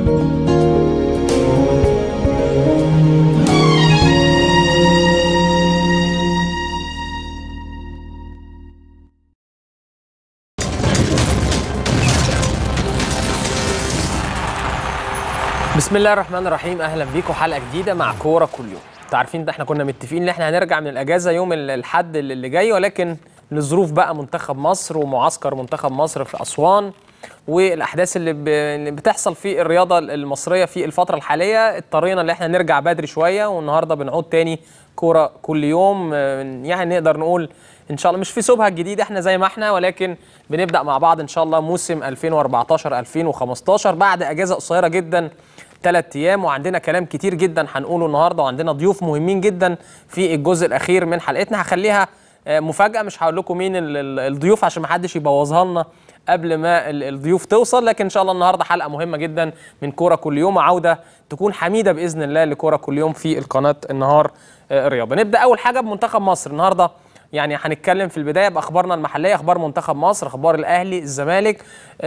بسم الله الرحمن الرحيم اهلا بيكم حلقه جديده مع كوره كل يوم انتوا عارفين ده احنا كنا متفقين ان احنا هنرجع من الاجازه يوم ال- الحد اللي جاي ولكن لظروف بقى منتخب مصر ومعسكر منتخب مصر في اسوان والاحداث اللي, ب... اللي بتحصل في الرياضه المصريه في الفتره الحاليه اضطرينا ان احنا نرجع بدري شويه والنهارده بنعود تاني كوره كل يوم آه، يعني نقدر نقول ان شاء الله مش في سوبها الجديد احنا زي ما احنا ولكن بنبدا مع بعض ان شاء الله موسم 2014 2015 بعد اجازه قصيره جدا ثلاث ايام وعندنا كلام كتير جدا هنقوله النهارده وعندنا ضيوف مهمين جدا في الجزء الاخير من حلقتنا هخليها آه، مفاجاه مش هقول لكم مين ال- ال- الضيوف عشان ما حدش يبوظها لنا قبل ما ال- الضيوف توصل لكن ان شاء الله النهارده حلقه مهمه جدا من كوره كل يوم وعوده تكون حميده باذن الله لكوره كل يوم في القناه النهار آه، الرياضه نبدا اول حاجه بمنتخب مصر النهارده يعني هنتكلم في البدايه باخبارنا المحليه اخبار منتخب مصر اخبار الاهلي الزمالك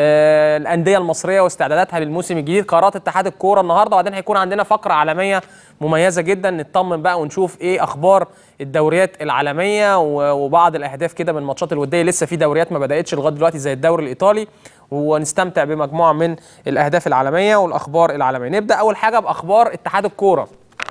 آه الانديه المصريه واستعداداتها للموسم الجديد قرارات اتحاد الكوره النهارده وبعدين هيكون عندنا فقره عالميه مميزه جدا نطمن بقى ونشوف ايه اخبار الدوريات العالميه و- وبعض الاهداف كده من الماتشات الوديه لسه في دوريات ما بداتش لغايه دلوقتي زي الدوري الايطالي ونستمتع بمجموعه من الاهداف العالميه والاخبار العالميه نبدا اول حاجه باخبار اتحاد الكوره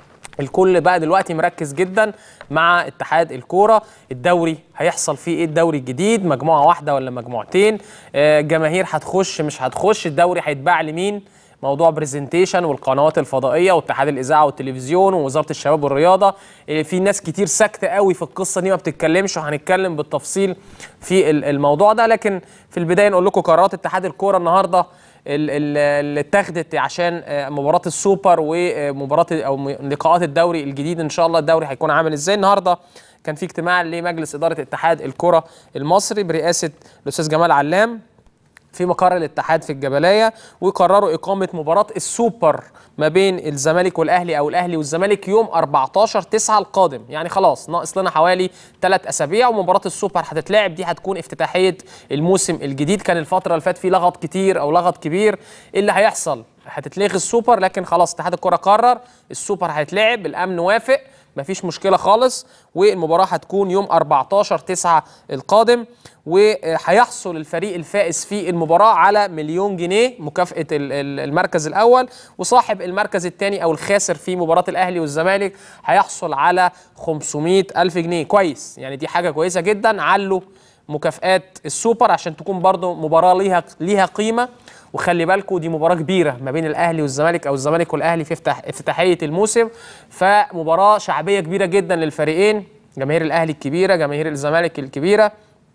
الكل بقى دلوقتي مركز جدا مع اتحاد الكوره الدوري هيحصل فيه ايه الدوري الجديد مجموعه واحده ولا مجموعتين آه، جماهير هتخش مش هتخش الدوري هيتباع لمين موضوع برزنتيشن والقنوات الفضائيه واتحاد الاذاعه والتلفزيون ووزاره الشباب والرياضه آه، في ناس كتير ساكته قوي في القصه دي ما بتتكلمش وهنتكلم بالتفصيل في ال- الموضوع ده لكن في البدايه نقول لكم قرارات اتحاد الكوره النهارده ال- ال- اللي اتخذت عشان آه، مباراه السوبر ومباراه او م- لقاءات الدوري الجديد ان شاء الله الدوري هيكون عامل ازاي النهارده كان في اجتماع لمجلس اداره اتحاد الكره المصري برئاسه الاستاذ جمال علام في مقر الاتحاد في الجبلية وقرروا إقامة مباراة السوبر ما بين الزمالك والأهلي أو الأهلي والزمالك يوم 14 9 القادم يعني خلاص ناقص لنا حوالي ثلاث أسابيع ومباراة السوبر هتتلعب دي هتكون افتتاحية الموسم الجديد كان الفترة اللي فات فيه لغط كتير أو لغط كبير إيه اللي هيحصل هتتلغي السوبر لكن خلاص اتحاد الكرة قرر السوبر هيتلعب الأمن وافق مفيش مشكله خالص والمباراه هتكون يوم 14 9 القادم وهيحصل الفريق الفائز في المباراه على مليون جنيه مكافاه ال- ال- المركز الاول وصاحب المركز الثاني او الخاسر في مباراه الاهلي والزمالك هيحصل على 500 الف جنيه كويس يعني دي حاجه كويسه جدا علوا مكافآت السوبر عشان تكون برضو مباراه ليها ليها قيمه وخلي بالكم دي مباراه كبيره ما بين الاهلي والزمالك او الزمالك والاهلي في افتتاح افتتاحيه الموسم فمباراه شعبيه كبيره جدا للفريقين جماهير الاهلي الكبيره جماهير الزمالك الكبيره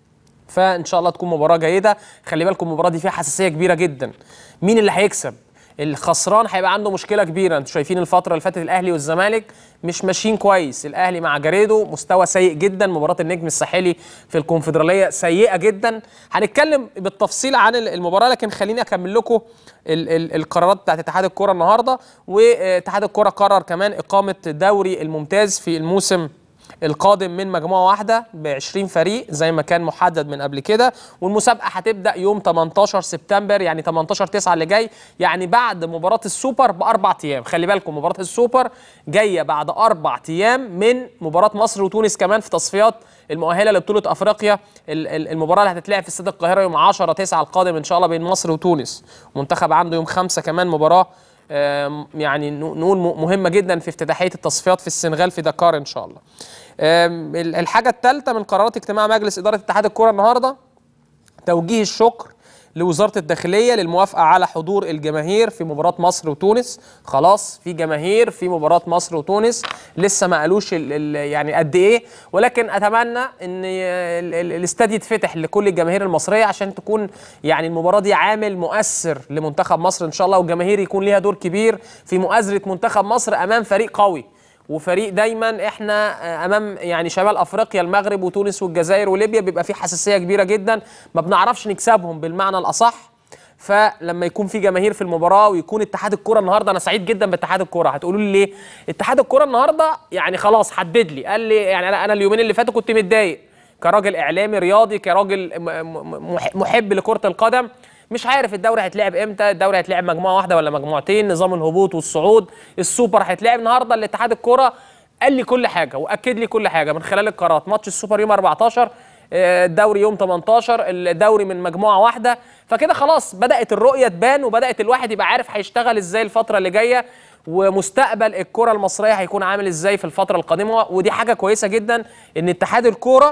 فان شاء الله تكون مباراه جيده خلي بالكم المباراه دي فيها حساسيه كبيره جدا مين اللي هيكسب الخسران هيبقى عنده مشكله كبيره انتوا شايفين الفتره اللي فاتت الاهلي والزمالك مش ماشيين كويس الاهلي مع جاريدو مستوى سيء جدا مباراه النجم الساحلي في الكونفدراليه سيئه جدا هنتكلم بالتفصيل عن المباراه لكن خليني اكمل لكم ال ال القرارات بتاعت اتحاد الكره النهارده واتحاد الكره قرر كمان اقامه دوري الممتاز في الموسم القادم من مجموعه واحده ب 20 فريق زي ما كان محدد من قبل كده والمسابقه هتبدا يوم 18 سبتمبر يعني 18 9 اللي جاي يعني بعد مباراه السوبر باربع ايام خلي بالكم مباراه السوبر جايه بعد اربع ايام من مباراه مصر وتونس كمان في تصفيات المؤهله لبطوله افريقيا ال- ال- المباراه اللي هتتلعب في استاد القاهره يوم 10 9 القادم ان شاء الله بين مصر وتونس منتخب عنده يوم 5 كمان مباراه آم، يعني نو- نقول م- مهمه جدا في افتتاحيه التصفيات في السنغال في دكار ان شاء الله. آم، ال- الحاجه الثالثه من قرارات اجتماع مجلس اداره اتحاد الكره النهارده توجيه الشكر لوزاره الداخليه للموافقه على حضور الجماهير في مباراه مصر وتونس خلاص في جماهير في مباراه مصر وتونس لسه ما قالوش ال ال يعني قد ايه ولكن اتمنى ان ال- ال- الاستاد يتفتح لكل الجماهير المصريه عشان تكون يعني المباراه دي عامل مؤثر لمنتخب مصر ان شاء الله والجماهير يكون ليها دور كبير في مؤازره منتخب مصر امام فريق قوي وفريق دايما احنا آه، امام يعني شمال افريقيا المغرب وتونس والجزائر وليبيا بيبقى في حساسيه كبيره جدا ما بنعرفش نكسبهم بالمعنى الاصح فلما يكون في جماهير في المباراه ويكون اتحاد الكره النهارده انا سعيد جدا باتحاد الكره هتقولوا لي ليه اتحاد الكره النهارده يعني خلاص حدد لي قال لي يعني انا انا اليومين اللي فاتوا كنت متضايق كراجل اعلامي رياضي كراجل م- م- مح- محب لكره القدم مش عارف الدوري هيتلعب امتى الدوري هيتلعب مجموعه واحده ولا مجموعتين نظام الهبوط والصعود السوبر هيتلعب النهارده الاتحاد الكوره قال لي كل حاجه واكد لي كل حاجه من خلال القرارات ماتش السوبر يوم 14 آه، الدوري يوم 18 الدوري من مجموعه واحده فكده خلاص بدات الرؤيه تبان وبدات الواحد يبقى عارف هيشتغل ازاي الفتره اللي جايه ومستقبل الكره المصريه هيكون عامل ازاي في الفتره القادمه ودي حاجه كويسه جدا ان اتحاد الكوره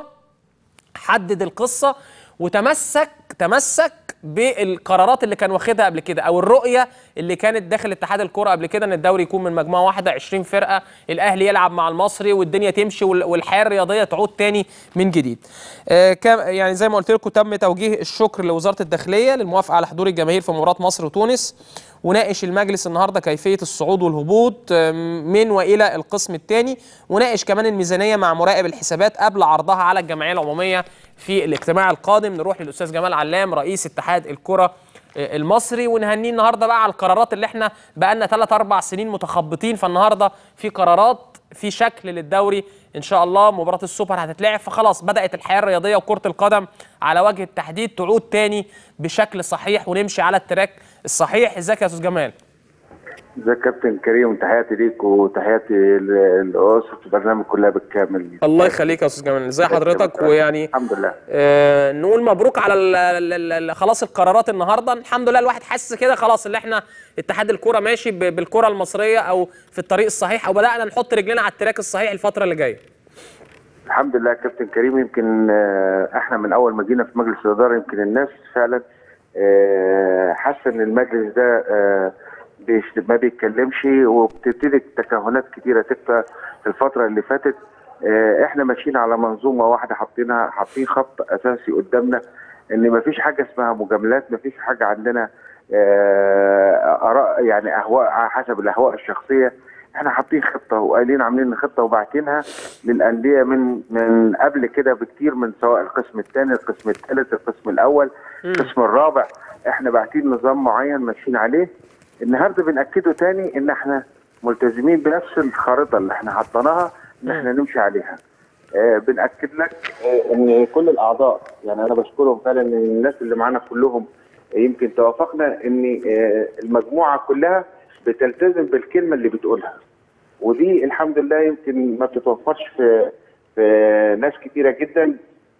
حدد القصه وتمسك تمسك بالقرارات اللي كان واخدها قبل كده او الرؤيه اللي كانت داخل اتحاد الكوره قبل كده ان الدوري يكون من مجموعه واحده 20 فرقه الاهلي يلعب مع المصري والدنيا تمشي وال- والحياه الرياضيه تعود تاني من جديد. آه كام يعني زي ما قلت لكم تم توجيه الشكر لوزاره الداخليه للموافقه على حضور الجماهير في مباراه مصر وتونس وناقش المجلس النهارده كيفيه الصعود والهبوط آه، من والى القسم الثاني وناقش كمان الميزانيه مع مراقب الحسابات قبل عرضها على الجمعيه العموميه في الاجتماع القادم نروح للاستاذ جمال علام رئيس اتحاد الكره آه، المصري ونهنيه النهارده بقى على القرارات اللي احنا بقى لنا 3 4 سنين متخبطين فالنهارده في قرارات في شكل للدوري ان شاء الله مباراه السوبر هتتلعب فخلاص بدات الحياه الرياضيه وكره القدم على وجه التحديد تعود تاني بشكل صحيح ونمشي على التراك الصحيح ازيك يا استاذ جمال ازيك يا كابتن كريم تحياتي ليك وتحياتي ل- لأسرة البرنامج كلها بالكامل الله يخليك يا استاذ جمال ازي حضرتك ويعني الحمد لله آه نقول مبروك على ال ال ال خلاص القرارات النهارده الحمد لله الواحد حاسس كده خلاص اللي احنا اتحاد الكوره ماشي ب- بالكره المصريه او في الطريق الصحيح او بدانا نحط رجلنا على التراك الصحيح الفتره اللي جايه الحمد لله يا كابتن كريم يمكن آه، احنا من اول ما جينا في مجلس الاداره يمكن الناس فعلا آه، حاسه ان المجلس ده آه، بيش- ما بيتكلمش وبتبتدي تكهنات كتيره تكفى في الفتره اللي فاتت آه، احنا ماشيين على منظومه واحده حاطينها حاطين خط اساسي قدامنا ان ما فيش حاجه اسمها مجاملات ما فيش حاجه عندنا آه، اراء يعني اهواء على حسب الاهواء الشخصيه احنا حاطين خطه وقايلين عاملين خطه وبعتينها للانديه من من قبل كده بكتير من سواء القسم الثاني القسم الثالث القسم الاول القسم الرابع احنا باعتين نظام معين ماشيين عليه النهارده بناكده تاني ان احنا ملتزمين بنفس الخارطه اللي احنا حطيناها ان احنا نمشي عليها آه بناكد لك آه ان كل الاعضاء يعني انا بشكرهم فعلا ان الناس اللي معانا كلهم يمكن توافقنا ان آه المجموعه كلها بتلتزم بالكلمه اللي بتقولها ودي الحمد لله يمكن ما بتتوفرش في في ناس كتيره جدا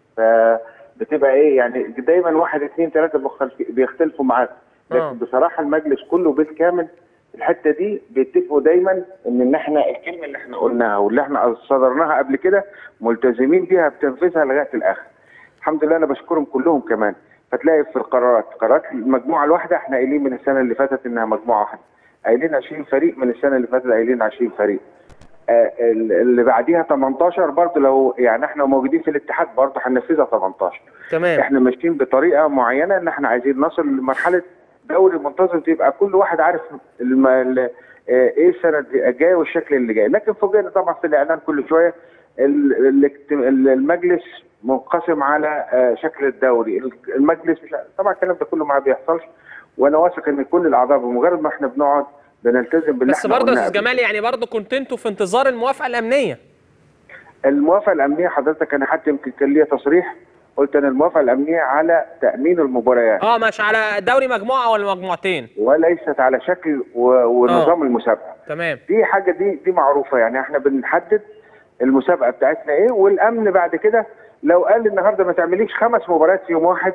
فبتبقى ايه يعني دايما واحد اثنين ثلاثه مختلف- بيختلفوا معاك لكن آه. بصراحه المجلس كله بالكامل الحته دي بيتفقوا دايما ان ان احنا الكلمه اللي احنا قلناها واللي احنا صدرناها قبل كده ملتزمين بيها بتنفيذها لغايه الاخر. الحمد لله انا بشكرهم كلهم كمان فتلاقي في القرارات قرارات المجموعه الواحده احنا قايلين من السنه اللي فاتت انها مجموعه واحده. قايلين 20 فريق من السنه اللي فاتت قايلين 20 فريق. آه، ال- اللي بعديها 18 برضه لو يعني احنا موجودين في الاتحاد برضه هننفذها 18 تمام احنا ماشيين بطريقه معينه ان احنا عايزين نصل لمرحله دوري منتظم تبقى كل واحد عارف الم... ال... آه، ايه السنه الجايه والشكل اللي جاي لكن فوجئنا طبعا في الاعلان كل شويه ال- الاجت- ال- المجلس منقسم على آه، شكل الدوري المجلس مش طبعا الكلام ده كله ما بيحصلش وانا واثق ان كل الاعضاء بمجرد ما احنا بنقعد بنلتزم باللي بس احنا برضه يا قلناه استاذ قبل جمال يعني برضه كنت انتوا في انتظار الموافقه الامنيه الموافقه الامنيه حضرتك انا حتى يمكن كان ليا تصريح قلت انا الموافقه الامنيه على تامين المباريات اه مش على دوري مجموعه ولا مجموعتين وليست على شكل و- ونظام المسابقه تمام دي حاجه دي دي معروفه يعني احنا بنحدد المسابقه بتاعتنا ايه والامن بعد كده لو قال النهارده ما تعمليش خمس مباريات في يوم واحد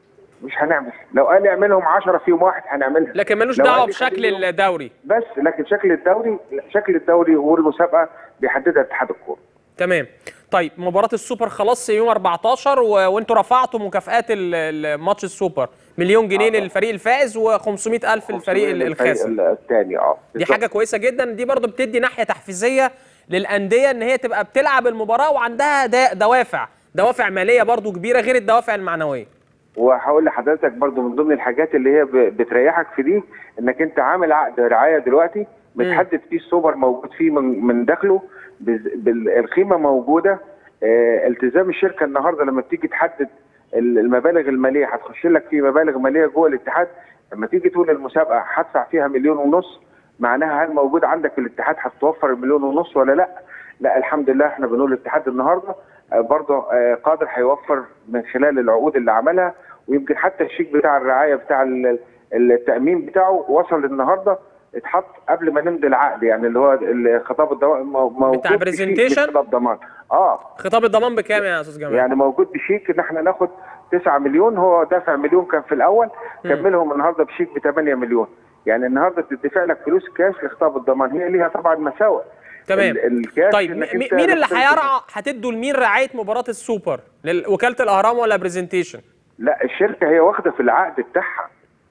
مش هنعمل لو قال اعملهم 10 في يوم واحد هنعملها لكن ملوش لو دعوه قال لي بشكل خليهم- الدوري بس لكن شكل الدوري شكل الدوري والمسابقه بيحددها اتحاد الكوره تمام طيب مباراة السوبر خلاص يوم 14 و... وانتوا رفعتوا مكافآت ال- ال- ماتش السوبر مليون جنيه آه. للفريق الفائز و500 ألف للفريق ال- الخاسر الثاني اه دي حاجة كويسة جدا دي برضو بتدي ناحية تحفيزية للأندية إن هي تبقى بتلعب المباراة وعندها دا- دوافع دوافع مالية برضو كبيرة غير الدوافع المعنوية وهقول لحضرتك برضو من ضمن الحاجات اللي هي ب- بتريحك في دي انك انت عامل عقد رعايه دلوقتي متحدد فيه السوبر موجود فيه من, من داخله بز- بال- القيمه موجوده آه التزام الشركه النهارده لما بتيجي تحدد ال- المبالغ الماليه هتخش لك في مبالغ ماليه جوه الاتحاد لما تيجي تقول المسابقه هدفع فيها مليون ونص معناها هل موجود عندك في الاتحاد هتوفر المليون ونص ولا لا؟ لا الحمد لله احنا بنقول الاتحاد النهارده آه، برضه آه، قادر هيوفر من خلال العقود اللي عملها ويمكن حتى الشيك بتاع الرعايه بتاع ال- التامين بتاعه وصل النهارده اتحط قبل ما نمضي العقد يعني اللي هو ال- خطاب الضمان مو- موجود بتاع بشيك presentation؟ مش خطاب ضمان اه خطاب الضمان بكام يا استاذ جمال؟ يعني موجود بشيك ان احنا ناخد 9 مليون هو دافع مليون كان في الاول كملهم النهارده بشيك ب 8 مليون يعني النهارده بتدفع لك فلوس كاش لخطاب الضمان هي ليها طبعا مساوئ تمام ال- الكاش طيب إنك م- أنت مين اللي بتمسك- هيرعى هتدوا لمين رعايه مباراه السوبر؟ لوكاله الاهرام ولا برزنتيشن؟ لا الشركه هي واخده في العقد بتاعها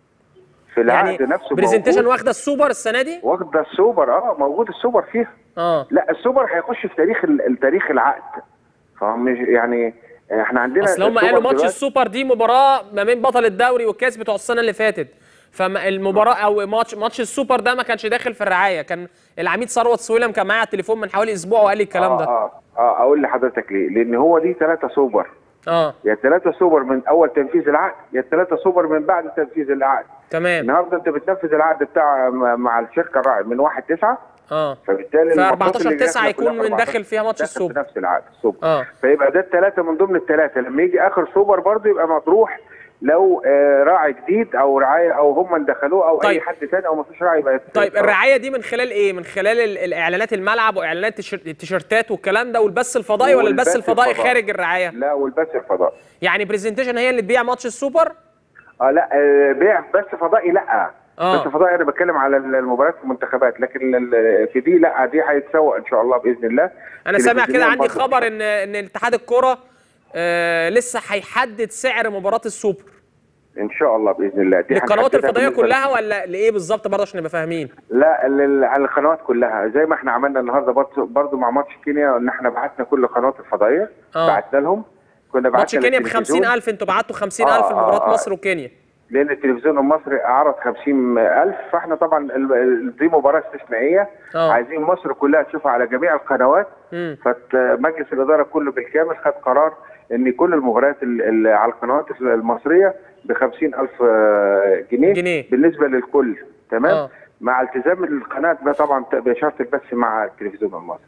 في العقد يعني نفسه برزنتيشن موجود. واخده السوبر السنه دي؟ واخده السوبر اه موجود السوبر فيها اه لا السوبر هيخش في تاريخ ال- التاريخ العقد فمش يعني احنا عندنا اصل هم السوبر قالوا ماتش دلوقتي- السوبر دي مباراه ما بين بطل الدوري والكاس بتوع السنه اللي فاتت فالمباراه او ماتش ماتش السوبر ده ما كانش داخل في الرعايه كان العميد ثروت سويلم كان معايا على التليفون من حوالي اسبوع وقال لي الكلام اه ده اه اه اقول لحضرتك ليه لان هو دي ثلاثة سوبر اه يا ثلاثة سوبر من اول تنفيذ العقد يا ثلاثة سوبر من بعد تنفيذ العقد تمام النهارده انت بتنفذ العقد بتاع م- مع الشركه الراعي من 1 9 اه فبالتالي ف الماتشات 14 اللي تسعة داخلة يكون كلها من 14 داخل فيها ماتش داخل السوبر. في نفس العقد السوبر اه فيبقى ده الثلاثه من ضمن الثلاثه لما يجي اخر سوبر برضه يبقى مطروح لو آه، راعي جديد او رعايه او هم اللي دخلوه او طيب. اي حد ثاني او ما فيش راعي يبقى طيب الرعايه دي من خلال ايه؟ من خلال ال- الاعلانات الملعب واعلانات التيشير- التيشيرتات والكلام ده والبث الفضائي ولا البث والبث الفضائي الفضائي. خارج الرعايه؟ لا والبث الفضائي يعني برزنتيشن هي اللي تبيع ماتش السوبر؟ اه لا آه، بيع بث فضائي لا آه. بث فضائي انا بتكلم على المباريات في المنتخبات لكن ال- في دي لا دي هيتسوق ان شاء الله باذن الله انا سامع كده تلفزيونيا عندي برضه. خبر ان ان اتحاد الكره آه لسه هيحدد سعر مباراه السوبر ان شاء الله باذن الله دي للقنوات هنحددها الفضائيه بالنسبة كلها ولا لايه بالظبط برضه عشان نبقى فاهمين لا لل- على القنوات كلها زي ما احنا عملنا النهارده برضه برضه مع ماتش كينيا ان احنا بعتنا كل القنوات الفضائيه آه. بعتنا لهم كنا بعتنا ماتش كينيا ب للتلفزيون، 50000 انتوا بعتوا 50000 آه، لمباراه آه، آه. مصر وكينيا لان التلفزيون المصري عرض 50000 فاحنا طبعا ال- ال- دي مباراه استثنائيه آه. عايزين مصر كلها تشوفها على جميع القنوات مم. فمجلس الاداره كله بالكامل خد قرار ان كل المباريات ال- ال- على القنوات المصريه ب 50000 آه، جنيه, جنيه. بالنسبه للكل تمام آه. مع التزام القناه ده طبعا بشرط البث مع التلفزيون المصري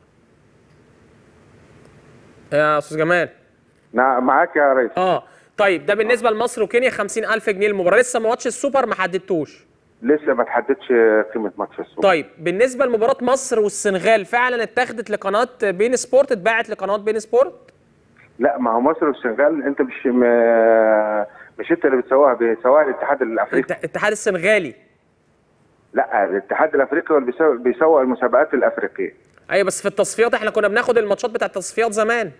يا استاذ جمال نعم معاك يا ريس اه طيب ده بالنسبه لمصر وكينيا 50000 جنيه المباراه لسه ماتش السوبر ما حددتوش لسه ما تحددش قيمه ماتش السوبر طيب بالنسبه لمباراه مصر والسنغال فعلا اتاخدت لقناه بين سبورت اتباعت لقناه بين سبورت لا ما هو مصر والسنغال انت مش م- مش انت اللي بتسوقها بيسوقها الاتحاد الافريقي الت- الاتحاد السنغالي لا الاتحاد الافريقي هو اللي بيسوق- بيسوق المسابقات الافريقيه ايوه بس في التصفيات احنا كنا بناخد الماتشات بتاعت التصفيات زمان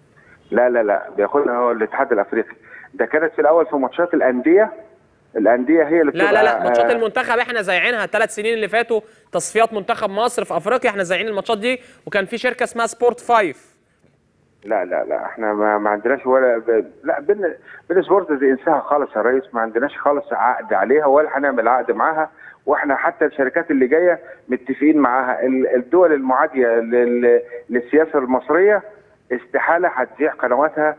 لا لا لا بياخدها هو الاتحاد الافريقي ده كانت في الاول في ماتشات الانديه الانديه هي اللي لا لا بتبقى لا ماتشات آه، المنتخب احنا زايعينها الثلاث سنين اللي فاتوا تصفيات منتخب مصر في افريقيا احنا زايعين الماتشات دي وكان في شركه اسمها سبورت فايف لا لا لا احنا ما, ما عندناش ولا ب... لا بين بين سبورت دي انساها خالص يا ريس ما عندناش خالص عقد عليها ولا هنعمل عقد معاها واحنا حتى الشركات اللي جايه متفقين معاها ال- الدول المعاديه لل... للسياسه المصريه استحاله هتذيع قنواتها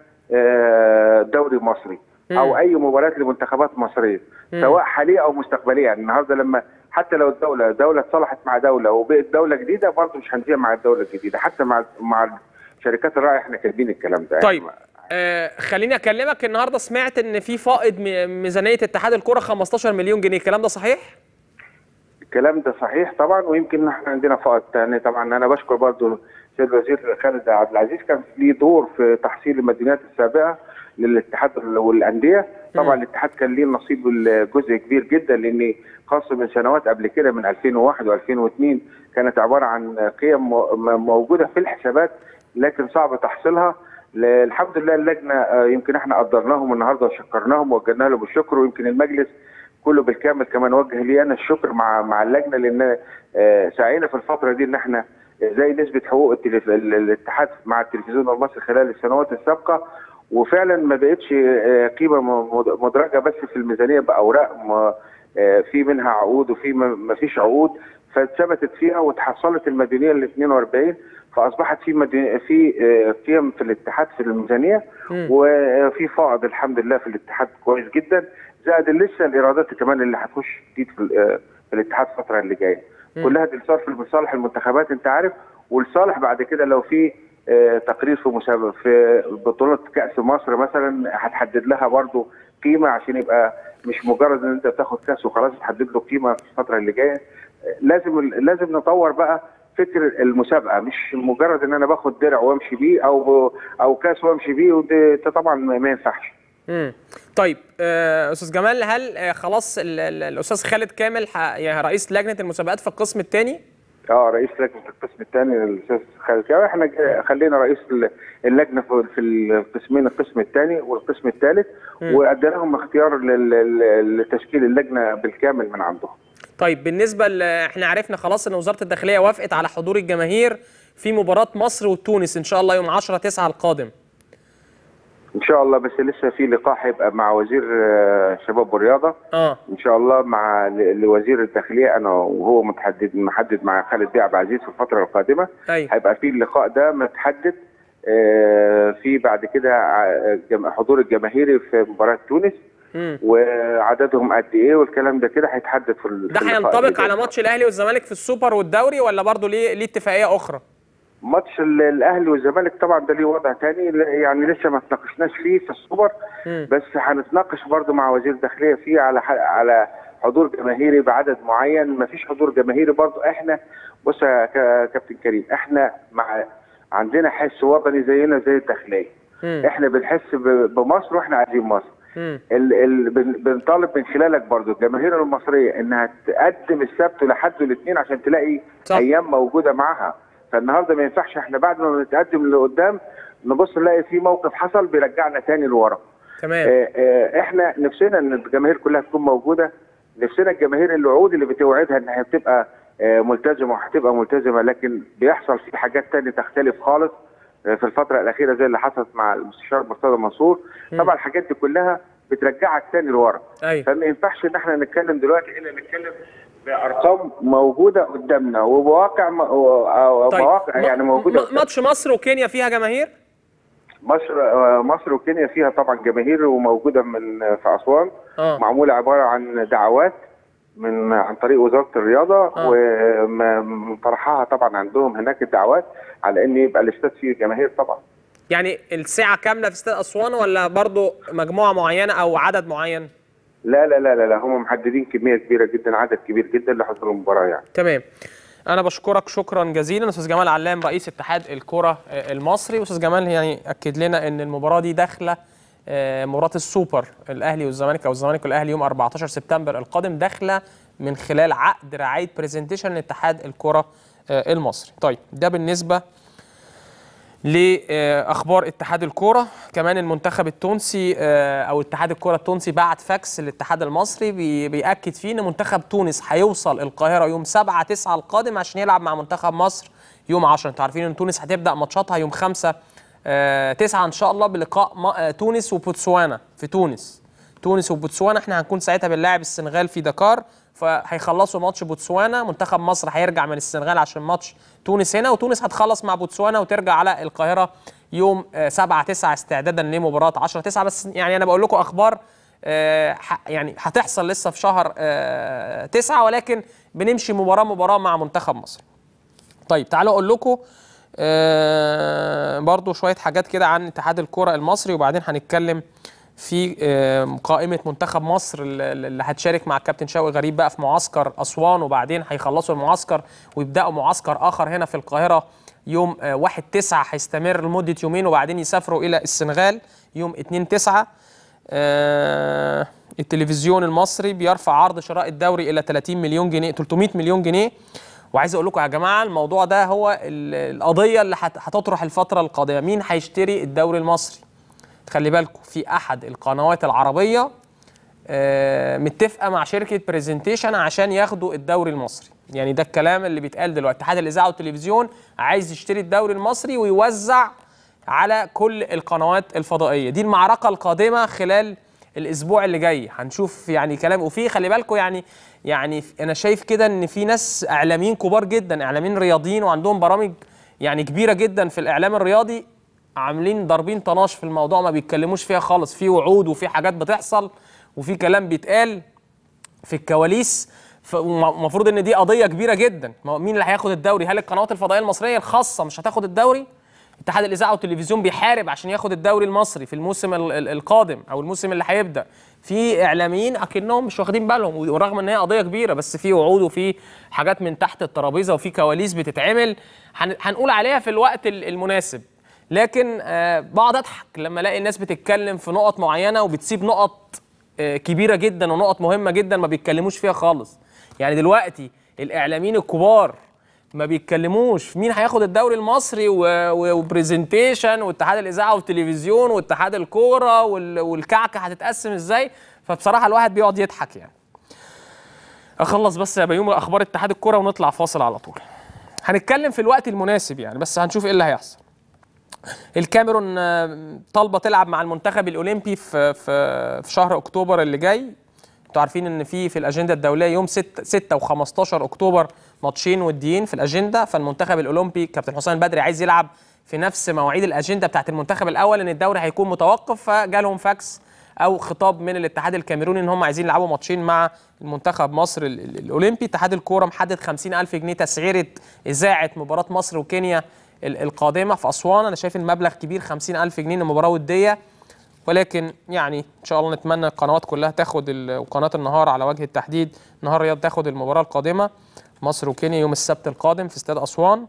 آه، دوري مصري او اي مباريات لمنتخبات مصريه سواء حاليه او مستقبليه يعني النهارده لما حتى لو الدوله دوله اتصالحت مع دوله وبقت دوله جديده برضه مش هنذيع مع الدوله الجديده حتى مع مع شركات الراعي احنا كاتبين الكلام ده طيب يعني آه خليني اكلمك النهارده سمعت ان في فائض م- ميزانيه اتحاد الكره 15 مليون جنيه الكلام ده صحيح الكلام ده صحيح طبعا ويمكن احنا عندنا فائض تاني طبعا انا بشكر برضو سيد الوزير خالد عبد العزيز كان ليه دور في تحصيل المديونات السابقه للاتحاد والانديه طبعا الاتحاد كان ليه نصيب جزء كبير جدا لان خاصه من سنوات قبل كده من 2001 و2002 كانت عباره عن قيم مو- موجوده في الحسابات لكن صعب تحصيلها ل- الحمد لله اللجنه آه، يمكن احنا قدرناهم النهارده وشكرناهم ووجهنا لهم الشكر ويمكن المجلس كله بالكامل كمان وجه لي انا الشكر مع مع اللجنه لان آه، سعينا في الفتره دي ان احنا زي نسبه حقوق التلف... ال- الاتحاد مع التلفزيون المصري خلال السنوات السابقه وفعلا ما بقتش آه، قيمه م- مدرجه بس في الميزانيه باوراق م- آه، في منها عقود وفي ما ما فيش عقود فاتثبتت فيها وتحصلت المديونيه ل 42 فاصبحت في مدي... في آه، قيم في الاتحاد في الميزانيه وفي فائض الحمد لله في الاتحاد كويس جدا زائد لسه الايرادات كمان اللي هتخش جديد في, ال- آه، في الاتحاد الفتره اللي جايه كلها دي لصالح لصالح المنتخبات انت عارف ولصالح بعد كده لو في آه، تقرير في مسابقه في بطوله كاس مصر مثلا هتحدد لها برضو قيمه عشان يبقى مش مجرد ان انت بتاخد كاس وخلاص تحدد له قيمه في الفتره اللي جايه لازم لازم نطور بقى فكر المسابقه مش مجرد ان انا باخد درع وامشي بيه او او كاس وامشي بيه وده ده طبعا ما ينفعش امم طيب آه، استاذ جمال هل آه، خلاص ال- ال- الاستاذ خالد كامل ح- يعني رئيس لجنه المسابقات في القسم الثاني اه رئيس لجنه القسم الثاني الاستاذ خالد كاوي احنا ج- خلينا رئيس ال- اللجنه في في القسمين القسم الثاني والقسم الثالث وادينا لهم اختيار لل- لل- لتشكيل اللجنه بالكامل من عندهم طيب بالنسبه ل... احنا عرفنا خلاص ان وزاره الداخليه وافقت على حضور الجماهير في مباراه مصر وتونس ان شاء الله يوم 10 9 القادم ان شاء الله بس لسه في لقاء هيبقى مع وزير آه، شباب والرياضه اه ان شاء الله مع ل- لوزير الداخليه انا وهو متحدد محدد مع خالد بيه عبد العزيز في الفتره القادمه ايوه هيبقى في اللقاء ده متحدد آه، في بعد كده ع- جم- حضور الجماهيري في مباراه تونس امم وعددهم قد ايه والكلام ده كده هيتحدد في ال- ده في اللقاء اللي هينطبق جاي. على ماتش الاهلي والزمالك في السوبر والدوري ولا برضه ليه ليه اتفاقيه اخرى ماتش ال- الاهلي والزمالك طبعا ده ليه وضع تاني ل- يعني لسه ما تناقشناش فيه في السوبر مم. بس هنتناقش برضه مع وزير الداخليه فيه على ح- على حضور جماهيري بعدد معين ما فيش حضور جماهيري برضه احنا بص يا ك- كابتن كريم احنا مع عندنا حس وطني زينا زي الداخليه مم. احنا بنحس ب- بمصر واحنا عايزين مصر مم. ال ال بن- بنطالب من خلالك برضو الجماهير المصريه انها تقدم السبت لحد الاثنين عشان تلاقي صح. ايام موجوده معاها فالنهارده ما ينفعش احنا بعد ما بنتقدم لقدام نبص نلاقي في موقف حصل بيرجعنا تاني لورا تمام آه، آه، احنا نفسنا ان الجماهير كلها تكون موجوده نفسنا الجماهير الوعود اللي بتوعدها انها بتبقى آه، ملتزمه وهتبقى ملتزمه لكن بيحصل في حاجات تانية تختلف خالص آه، في الفتره الاخيره زي اللي حصلت مع المستشار مرتضى منصور طبعا الحاجات دي كلها بترجعك تاني لورا ايوه فما ينفعش ان احنا نتكلم دلوقتي الا نتكلم بارقام موجوده قدامنا وبواقع م- و- أو طيب مواقع يعني م- موجوده م- ماتش مصر وكينيا فيها جماهير مصر آه، مصر وكينيا فيها طبعا جماهير وموجوده من في اسوان اه معموله عباره عن دعوات من عن طريق وزاره الرياضه آه. وطرحها طبعا عندهم هناك الدعوات على ان يبقى الاستاد فيه جماهير طبعا يعني الساعه كامله في استاد اسوان ولا برضه مجموعه معينه او عدد معين لا لا لا لا, لا هم محددين كميه كبيره جدا عدد كبير جدا لحضور المباراه يعني تمام انا بشكرك شكرا جزيلا استاذ جمال علام رئيس اتحاد الكره آه، المصري استاذ جمال يعني اكد لنا ان المباراه دي داخله آه، مباراه السوبر الاهلي والزمالك او الزمالك والاهلي يوم 14 سبتمبر القادم داخله من خلال عقد رعايه برزنتيشن لاتحاد الكره آه، المصري طيب ده بالنسبه لاخبار اتحاد الكوره كمان المنتخب التونسي آه، او اتحاد الكوره التونسي بعت فاكس للاتحاد المصري بي- بياكد فيه ان منتخب تونس هيوصل القاهره يوم 7 9 القادم عشان يلعب مع منتخب مصر يوم 10 انتوا عارفين ان تونس هتبدا ماتشاتها يوم 5 9 ان شاء الله بلقاء ما- آه، تونس وبوتسوانا في تونس تونس وبوتسوانا احنا هنكون ساعتها بنلاعب السنغال في دكار فهيخلصوا ماتش بوتسوانا منتخب مصر هيرجع من السنغال عشان ماتش تونس هنا وتونس هتخلص مع بوتسوانا وترجع على القاهره يوم 7 9 استعدادا لمباراه 10 9 بس يعني انا بقول لكم اخبار آه، ح- يعني هتحصل لسه في شهر 9 ولكن بنمشي مباراه مباراه مع منتخب مصر طيب تعالوا اقول لكم آه برضو شويه حاجات كده عن اتحاد الكره المصري وبعدين هنتكلم في آه قائمه منتخب مصر اللي اللي هتشارك مع الكابتن شوقي غريب بقى في معسكر اسوان وبعدين هيخلصوا المعسكر ويبداوا معسكر اخر هنا في القاهره يوم آه 1 9 هيستمر لمده يومين وبعدين يسافروا الى السنغال يوم 2 9 آه التلفزيون المصري بيرفع عرض شراء الدوري الى 30 مليون جنيه 300 مليون جنيه وعايز اقول لكم يا جماعه الموضوع ده هو ال- القضيه اللي هت- هتطرح الفتره القادمه مين هيشتري الدوري المصري خلي بالكم في احد القنوات العربيه آه، متفقه مع شركه برزنتيشن عشان ياخدوا الدوري المصري يعني ده الكلام اللي بيتقال دلوقتي اتحاد الاذاعه والتلفزيون عايز يشتري الدوري المصري ويوزع على كل القنوات الفضائيه دي المعركه القادمه خلال الاسبوع اللي جاي هنشوف يعني كلام وفي خلي بالكم يعني يعني انا شايف كده ان في ناس اعلاميين كبار جدا اعلاميين رياضيين وعندهم برامج يعني كبيره جدا في الاعلام الرياضي عاملين ضاربين طناش في الموضوع ما بيتكلموش فيها خالص في وعود وفي حاجات بتحصل وفي كلام بيتقال في الكواليس المفروض ان دي قضيه كبيره جدا ما هو مين اللي هياخد الدوري هل القنوات الفضائيه المصريه الخاصه مش هتاخد الدوري اتحاد الاذاعه والتلفزيون بيحارب عشان ياخد الدوري المصري في الموسم ال- ال- القادم او الموسم اللي هيبدا في اعلاميين اكنهم مش واخدين بالهم ورغم ان هي قضيه كبيره بس في وعود وفي حاجات من تحت الترابيزه وفي كواليس بتتعمل هن- هنقول عليها في الوقت ال- المناسب لكن آه، بقعد اضحك لما الاقي الناس بتتكلم في نقط معينه وبتسيب نقط آه، كبيره جدا ونقط مهمه جدا ما بيتكلموش فيها خالص يعني دلوقتي الاعلاميين الكبار ما بيتكلموش مين هياخد الدوري المصري و- و- وبرزنتيشن واتحاد الاذاعه والتلفزيون واتحاد الكوره وال- والكعكه هتتقسم ازاي فبصراحه الواحد بيقعد يضحك يعني اخلص بس يا بيومي اخبار اتحاد الكوره ونطلع فاصل على طول هنتكلم في الوقت المناسب يعني بس هنشوف ايه اللي هيحصل الكاميرون آه، طالبه تلعب مع المنتخب الاولمبي في في في شهر اكتوبر اللي جاي انتوا عارفين ان في في الاجنده الدوليه يوم 6 6 و15 اكتوبر ماتشين وديين في الاجنده فالمنتخب الاولمبي كابتن حسام البدري عايز يلعب في نفس مواعيد الاجنده بتاعت المنتخب الاول ان الدوري هيكون متوقف فجالهم فاكس او خطاب من الاتحاد الكاميروني ان هم عايزين يلعبوا ماتشين مع المنتخب مصر ال- ال- الاولمبي اتحاد الكوره محدد 50000 جنيه تسعيره اذاعه مباراه مصر وكينيا ال- القادمه في اسوان انا شايف المبلغ كبير 50000 جنيه لمباراه وديه ولكن يعني ان شاء الله نتمنى القنوات كلها تاخد ال- وقناه النهار على وجه التحديد نهار رياض تاخد المباراه القادمه مصر وكينيا يوم السبت القادم في استاد اسوان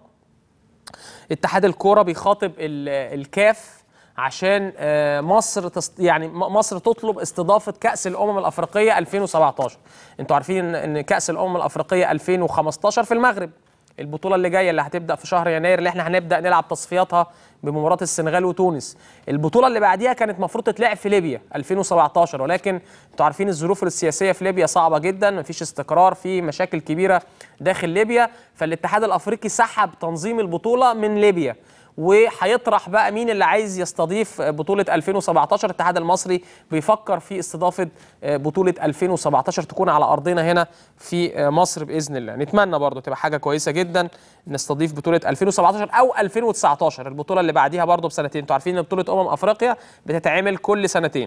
اتحاد الكوره بيخاطب ال- الكاف عشان آه، مصر تست... يعني م- مصر تطلب استضافه كاس الامم الافريقيه 2017 انتوا عارفين ان ان كاس الامم الافريقيه 2015 في المغرب البطوله اللي جايه اللي هتبدا في شهر يناير اللي احنا هنبدا نلعب تصفياتها بمباراه السنغال وتونس البطوله اللي بعديها كانت المفروض تتلعب في ليبيا 2017 ولكن انتوا عارفين الظروف السياسيه في ليبيا صعبه جدا مفيش استقرار في مشاكل كبيره داخل ليبيا فالاتحاد الافريقي سحب تنظيم البطوله من ليبيا وهيطرح بقى مين اللي عايز يستضيف بطولة 2017 الاتحاد المصري بيفكر في استضافة بطولة 2017 تكون على أرضنا هنا في مصر بإذن الله نتمنى برضو تبقى حاجة كويسة جدا نستضيف بطولة 2017 أو 2019 البطولة اللي بعديها برضو بسنتين انتوا عارفين ان بطولة أمم أفريقيا بتتعمل كل سنتين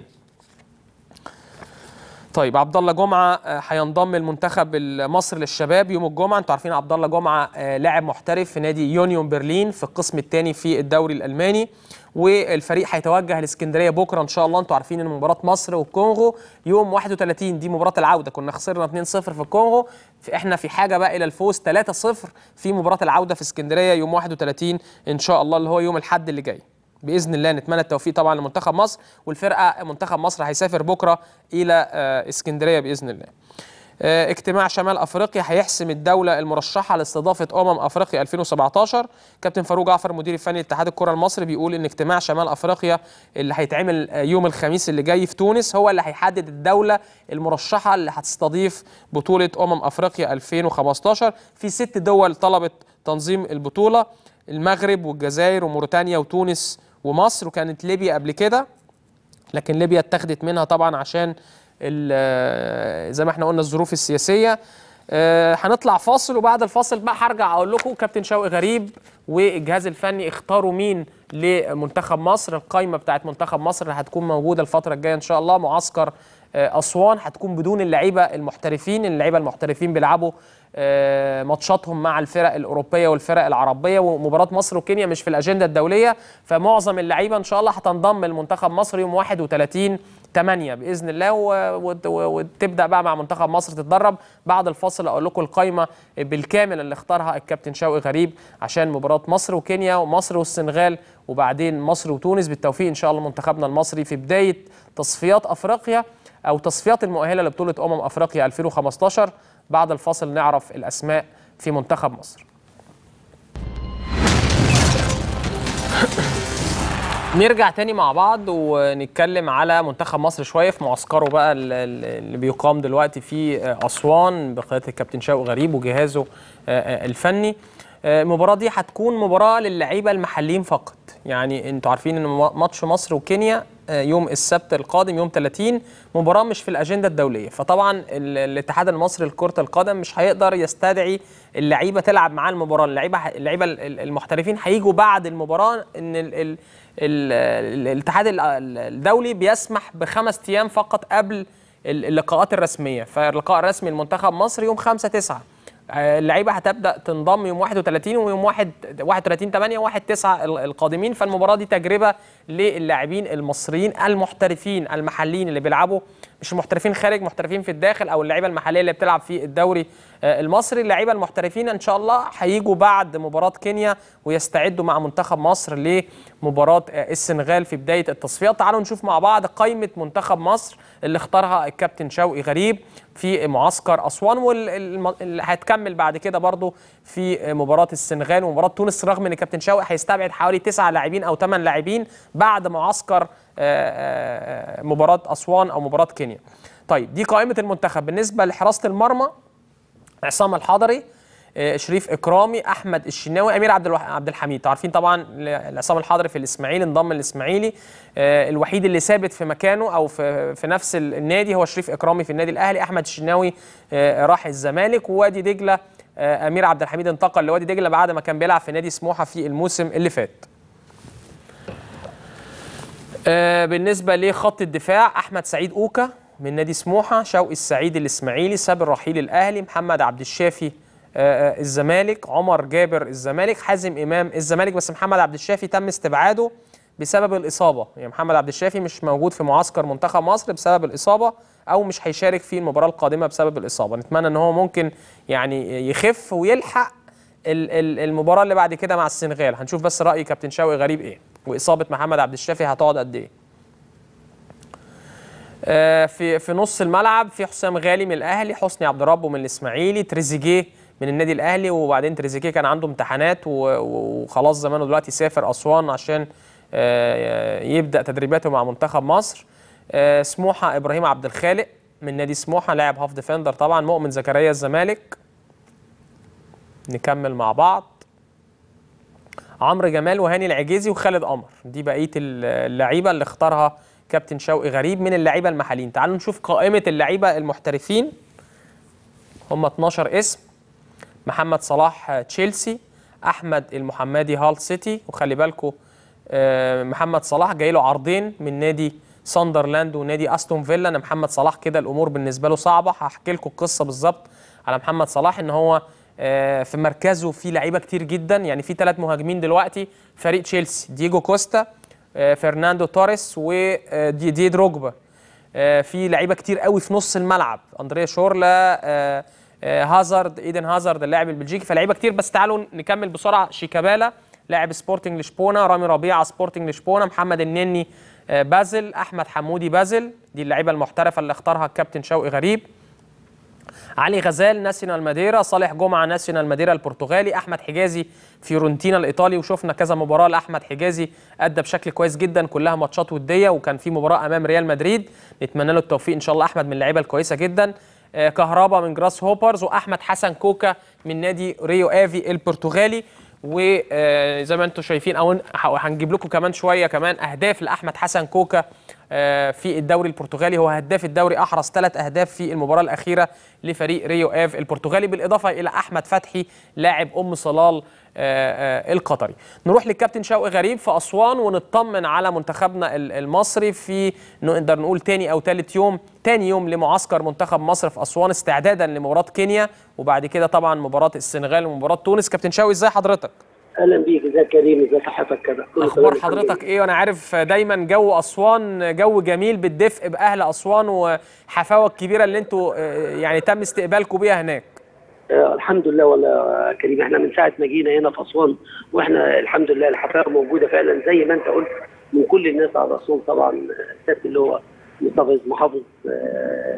طيب عبد الله جمعه آه، هينضم المنتخب المصري للشباب يوم الجمعه انتوا عارفين عبد الله جمعه آه، لاعب محترف في نادي يونيون برلين في القسم الثاني في الدوري الالماني والفريق هيتوجه لاسكندريه بكره ان شاء الله انتوا عارفين ان مباراه مصر والكونغو يوم 31 دي مباراه العوده كنا خسرنا 2-0 في الكونغو في احنا في حاجه بقى الى الفوز 3-0 في مباراه العوده في اسكندريه يوم 31 ان شاء الله اللي هو يوم الاحد اللي جاي باذن الله نتمنى التوفيق طبعا لمنتخب مصر والفرقه منتخب مصر هيسافر بكره الى آه، اسكندريه باذن الله آه، اجتماع شمال افريقيا هيحسم الدوله المرشحه لاستضافه امم افريقيا 2017 كابتن فاروق جعفر مدير الفني لاتحاد الكره المصري بيقول ان اجتماع شمال افريقيا اللي هيتعمل آه، يوم الخميس اللي جاي في تونس هو اللي هيحدد الدوله المرشحه اللي هتستضيف بطوله امم افريقيا 2015 في ست دول طلبت تنظيم البطوله المغرب والجزائر وموريتانيا وتونس ومصر وكانت ليبيا قبل كده لكن ليبيا اتخذت منها طبعا عشان ال- زي ما احنا قلنا الظروف السياسيه آه، هنطلع فاصل وبعد الفاصل بقى هرجع اقول لكم كابتن شوقي غريب والجهاز الفني اختاروا مين لمنتخب مصر القايمه بتاعت منتخب مصر اللي هتكون موجوده الفتره الجايه ان شاء الله معسكر آه، اسوان هتكون بدون اللعيبه المحترفين اللعيبه المحترفين بيلعبوا آه، ماتشاتهم مع الفرق الاوروبيه والفرق العربيه ومباراه مصر وكينيا مش في الاجنده الدوليه فمعظم اللعيبه ان شاء الله هتنضم لمنتخب مصر يوم 31 8 باذن الله و- وت- و- وتبدا بقى مع منتخب مصر تتدرب بعد الفاصل اقول لكم القايمه بالكامل اللي اختارها الكابتن شوقي غريب عشان مباراه مصر وكينيا ومصر والسنغال وبعدين مصر وتونس بالتوفيق ان شاء الله منتخبنا المصري في بدايه تصفيات افريقيا او تصفيات المؤهله لبطوله امم افريقيا 2015 بعد الفاصل نعرف الاسماء في منتخب مصر نرجع تاني مع بعض ونتكلم على منتخب مصر شويه في معسكره بقى ال- ال- اللي بيقام دلوقتي في اسوان بقياده الكابتن شوقي غريب وجهازه آه، آه، الفني آه، المباراه دي هتكون مباراه للعيبه المحليين فقط يعني انتوا عارفين ان م- ماتش مصر وكينيا آه، يوم السبت القادم يوم 30 مباراه مش في الاجنده الدوليه فطبعا ال- الاتحاد المصري لكره القدم مش هيقدر يستدعي اللعيبه تلعب معاه المباراه اللعيبه ه- اللعيبه ال- ال- المحترفين هيجوا بعد المباراه ان ال ال ال الاتحاد ال- الدولي بيسمح بخمس ايام فقط قبل ال- اللقاءات الرسميه فاللقاء الرسمي لمنتخب مصر يوم 5 9 آه، اللعيبه هتبدا تنضم يوم 31 ويوم 1 31 8 1 9 ال- القادمين فالمباراه دي تجربه للاعبين المصريين المحترفين المحليين اللي بيلعبوا مش المحترفين خارج محترفين في الداخل او اللعيبه المحليه اللي بتلعب في الدوري آه، المصري اللعيبه المحترفين ان شاء الله هيجوا بعد مباراه كينيا ويستعدوا مع منتخب مصر لمباراه آه، السنغال في بدايه التصفيات تعالوا نشوف مع بعض قائمه منتخب مصر اللي اختارها الكابتن شوقي غريب في معسكر اسوان واللي هتكمل بعد كده برضو في مباراه السنغال ومباراه تونس رغم ان كابتن شوقي هيستبعد حوالي تسعة لاعبين او ثمان لاعبين بعد معسكر آه، آه، مباراه اسوان او مباراه كينيا. طيب دي قائمه المنتخب بالنسبه لحراسه المرمى عصام الحضري آه، شريف اكرامي احمد الشناوي امير عبد الوح... عبد الحميد انتوا عارفين طبعا عصام الحضري في الاسماعيلي انضم الاسماعيلي آه، الوحيد اللي ثابت في مكانه او في في نفس ال- النادي هو شريف اكرامي في النادي الاهلي احمد الشناوي آه، راح الزمالك ووادي دجله آه، امير عبد الحميد انتقل لوادي دجله بعد ما كان بيلعب في نادي سموحه في الموسم اللي فات آه، بالنسبة لخط الدفاع أحمد سعيد أوكا من نادي سموحة شوقي السعيد الإسماعيلي سابر رحيل الأهلي محمد عبد الشافي آه، آه، الزمالك عمر جابر الزمالك حازم إمام الزمالك بس محمد عبد الشافي تم استبعاده بسبب الإصابة يعني محمد عبد الشافي مش موجود في معسكر منتخب مصر بسبب الإصابة أو مش هيشارك في المباراة القادمة بسبب الإصابة نتمنى إن هو ممكن يعني يخف ويلحق ال- ال- المباراة اللي بعد كده مع السنغال هنشوف بس رأي كابتن شوقي غريب إيه وإصابة محمد عبد الشافي هتقعد قد إيه آه، في في نص الملعب في حسام غالي من الاهلي حسني عبد ربه من الاسماعيلي تريزيجيه من النادي الاهلي وبعدين تريزيجيه كان عنده امتحانات و- و- وخلاص زمانه دلوقتي سافر اسوان عشان آه، يبدا تدريباته مع منتخب مصر آه، سموحه ابراهيم عبد الخالق من نادي سموحه لاعب هاف ديفندر طبعا مؤمن زكريا الزمالك نكمل مع بعض عمرو جمال وهاني العجيزي وخالد قمر دي بقيه اللعيبه اللي اختارها كابتن شوقي غريب من اللعيبه المحليين تعالوا نشوف قائمه اللعيبه المحترفين هم 12 اسم محمد صلاح آه، تشيلسي احمد المحمدي هال سيتي وخلي بالكم محمد صلاح جاي له عرضين من نادي ساندرلاند ونادي استون فيلا انا محمد صلاح كده الامور بالنسبه له صعبه هحكي لكم القصه بالظبط على محمد صلاح ان هو آه، في مركزه في لعيبه كتير جدا يعني في ثلاث مهاجمين دلوقتي فريق تشيلسي دييجو كوستا آه، فرناندو توريس ودي دي دروجبا آه، في لعيبه كتير قوي في نص الملعب اندريا شورلا آه، آه، هازارد ايدن هازارد اللاعب البلجيكي فلعيبه كتير بس تعالوا نكمل بسرعه شيكابالا لاعب سبورتنج لشبونه رامي ربيعه سبورتنج لشبونه محمد النني آه، بازل احمد حمودي بازل دي اللعيبه المحترفه اللي اختارها الكابتن شوقي غريب علي غزال ناسيونال ماديرا صالح جمعه ناسيونال ماديرا البرتغالي احمد حجازي فيورنتينا الايطالي وشفنا كذا مباراه لاحمد حجازي ادى بشكل كويس جدا كلها ماتشات وديه وكان في مباراه امام ريال مدريد نتمنى له التوفيق ان شاء الله احمد من اللعيبه الكويسه جدا آه، كهربا من جراس هوبرز واحمد حسن كوكا من نادي ريو افي البرتغالي وزي ما انتم شايفين او هنجيب لكم كمان شويه كمان اهداف لاحمد حسن كوكا آه، في الدوري البرتغالي هو هداف الدوري احرز ثلاث اهداف في المباراه الاخيره لفريق ريو اف البرتغالي بالاضافه الى احمد فتحي لاعب ام صلال آه، آه، القطري نروح للكابتن شوقي غريب في اسوان ونطمن على منتخبنا ال- المصري في نقدر نقول تاني او ثالث يوم تاني يوم لمعسكر منتخب مصر في اسوان استعدادا لمباراه كينيا وبعد كده طبعا مباراه السنغال ومباراه تونس كابتن شوقي ازاي حضرتك اهلا بيك ازيك كريم ازي صحتك كده كله اخبار تمام الحمد حضرتك ايه وانا عارف دايما جو اسوان جو جميل بالدفء باهل اسوان وحفاوه الكبيره اللي انتوا آه، يعني تم استقبالكم بيها هناك لله. آه الحمد لله والله يا كريم احنا من ساعه ما جينا هنا في اسوان واحنا الحمد لله الحفاوه موجوده فعلا زي ما انت قلت من كل الناس على اسوان طبعا السيد اللي هو محافظ محافظ آه،